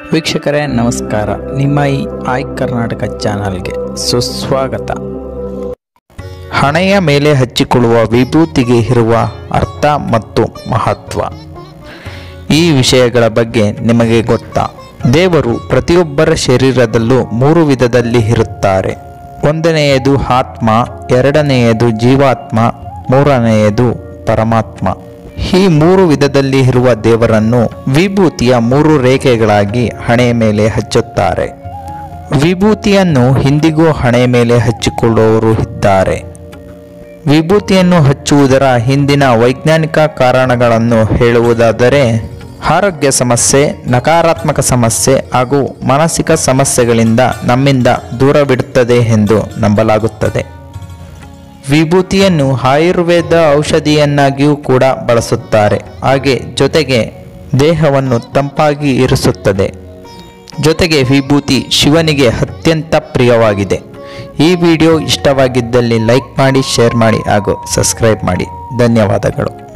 ವೀಕ್ಷಕರೇ ನಮಸ್ಕಾರ ನಿಮ್ಮ ಈ ಆಯ್ ಕರ್ನಾಟಕ ಚಾನಲ್ಗೆ ಸುಸ್ವಾಗತ ಹಣೆಯ ಮೇಲೆ ಹಚ್ಚಿಕೊಳ್ಳುವ ವಿಭೂತಿಗೆ ಇರುವ ಅರ್ಥ ಮತ್ತು ಮಹತ್ವ ಈ ವಿಷಯಗಳ ಬಗ್ಗೆ ನಿಮಗೆ ಗೊತ್ತಾ ದೇವರು ಪ್ರತಿಯೊಬ್ಬರ ಶರೀರದಲ್ಲೂ ಮೂರು ವಿಧದಲ್ಲಿ ಇರುತ್ತಾರೆ ಒಂದನೆಯದು ಆತ್ಮ ಎರಡನೆಯದು ಜೀವಾತ್ಮ ಮೂರನೆಯದು ಪರಮಾತ್ಮ ಈ ಮೂರು ವಿಧದಲ್ಲಿ ಇರುವ ದೇವರನ್ನು ವಿಭೂತಿಯ ಮೂರು ರೇಖೆಗಳಾಗಿ ಹಣೆಯ ಮೇಲೆ ಹಚ್ಚುತ್ತಾರೆ ವಿಭೂತಿಯನ್ನು ಇಂದಿಗೂ ಹಣೆಯ ಮೇಲೆ ಹಚ್ಚಿಕೊಳ್ಳುವವರು ಇದ್ದಾರೆ ವಿಭೂತಿಯನ್ನು ಹಚ್ಚುವುದರ ಹಿಂದಿನ ವೈಜ್ಞಾನಿಕ ಕಾರಣಗಳನ್ನು ಹೇಳುವುದಾದರೆ ಆರೋಗ್ಯ ಸಮಸ್ಯೆ ನಕಾರಾತ್ಮಕ ಸಮಸ್ಯೆ ಹಾಗೂ ಮಾನಸಿಕ ಸಮಸ್ಯೆಗಳಿಂದ ನಮ್ಮಿಂದ ದೂರವಿಡುತ್ತದೆ ಎಂದು ನಂಬಲಾಗುತ್ತದೆ ವಿಭೂತಿಯನ್ನು ಆಯುರ್ವೇದ ಔಷಧಿಯನ್ನಾಗಿಯೂ ಕೂಡ ಬಳಸುತ್ತಾರೆ ಹಾಗೆ ಜೊತೆಗೆ ದೇಹವನ್ನು ತಂಪಾಗಿ ಇರಿಸುತ್ತದೆ ಜೊತೆಗೆ ವಿಭೂತಿ ಶಿವನಿಗೆ ಅತ್ಯಂತ ಪ್ರಿಯವಾಗಿದೆ ಈ ವಿಡಿಯೋ ಇಷ್ಟವಾಗಿದ್ದಲ್ಲಿ ಲೈಕ್ ಮಾಡಿ ಶೇರ್ ಮಾಡಿ ಹಾಗೂ ಸಬ್ಸ್ಕ್ರೈಬ್ ಮಾಡಿ ಧನ್ಯವಾದಗಳು